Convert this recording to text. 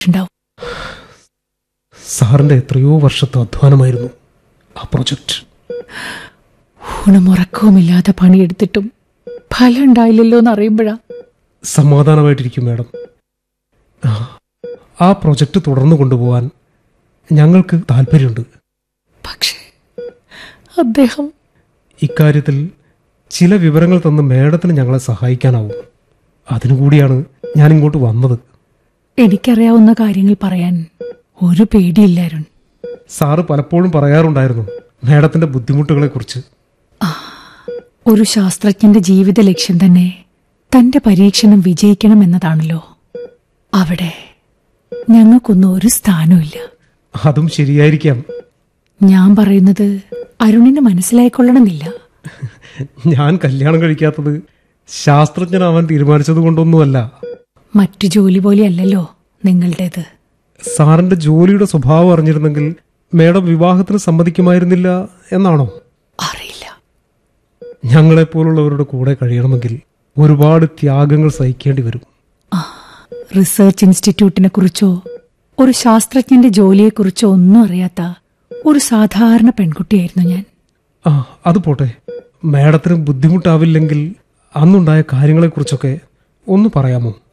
ഉണ്ടാവും സാറിന്റെ എത്രയോ വർഷത്തെ അധ്വാനമായിരുന്നു ആ പ്രൊജക്റ്റ് ഊണമുറക്കവുമില്ലാതെ പണിയെടുത്തിട്ടും ഫലം ഉണ്ടായില്ലല്ലോ എന്ന് അറിയുമ്പോഴാ സമാധാനമായിട്ടിരിക്കും മാഡം ആ, ആ പ്രൊജക്റ്റ് തുടർന്നു കൊണ്ടുപോകാൻ ഞങ്ങൾക്ക് താല്പര്യമുണ്ട് പക്ഷേ അദ്ദേഹം ഇക്കാര്യത്തിൽ ചില വിവരങ്ങൾ തന്ന് മാഡത്തിന് ഞങ്ങളെ സഹായിക്കാനാവും അതിനുകൂടിയാണ് ഞാൻ ഇങ്ങോട്ട് വന്നത് എനിക്കറിയാവുന്ന കാര്യങ്ങൾ പറയാൻ ഒരു പേടിയില്ല അരുൺ സാറ് പലപ്പോഴും പറയാറുണ്ടായിരുന്നു മാഡത്തിന്റെ ബുദ്ധിമുട്ടുകളെക്കുറിച്ച് ഒരു ശാസ്ത്രജ്ഞന്റെ ജീവിത ലക്ഷ്യം തന്നെ തന്റെ പരീക്ഷണം വിജയിക്കണം എന്നതാണല്ലോ അവിടെ ഞങ്ങൾക്കൊന്നും ഒരു സ്ഥാനമില്ല അതും ശരിയായിരിക്കാം ഞാൻ പറയുന്നത് അരുണിന് മനസ്സിലായിക്കൊള്ളണമെന്നില്ല ഞാൻ കല്യാണം കഴിക്കാത്തത് ശാസ്ത്രജ്ഞനാവാൻ തീരുമാനിച്ചത് കൊണ്ടൊന്നുമല്ല മറ്റു ജോലി പോലെയല്ലല്ലോ നിങ്ങളുടേത് സാറിന്റെ ജോലിയുടെ സ്വഭാവം അറിഞ്ഞിരുന്നെങ്കിൽ മേഡം വിവാഹത്തിന് സമ്മതിക്കുമായിരുന്നില്ല എന്നാണോ അറിയില്ല ഞങ്ങളെപ്പോലുള്ളവരുടെ കൂടെ കഴിയണമെങ്കിൽ ഒരുപാട് ത്യാഗങ്ങൾ സഹിക്കേണ്ടി വരും റിസർച്ച് ഇൻസ്റ്റിറ്റ്യൂട്ടിനെ കുറിച്ചോ ഒരു ശാസ്ത്രജ്ഞന്റെ ജോലിയെക്കുറിച്ചോ ഒന്നും അറിയാത്ത ഒരു സാധാരണ പെൺകുട്ടിയായിരുന്നു ഞാൻ ആ അത് പോട്ടെ മാഡത്തിന് ബുദ്ധിമുട്ടാവില്ലെങ്കിൽ അന്നുണ്ടായ കാര്യങ്ങളെക്കുറിച്ചൊക്കെ ഒന്ന് പറയാമോ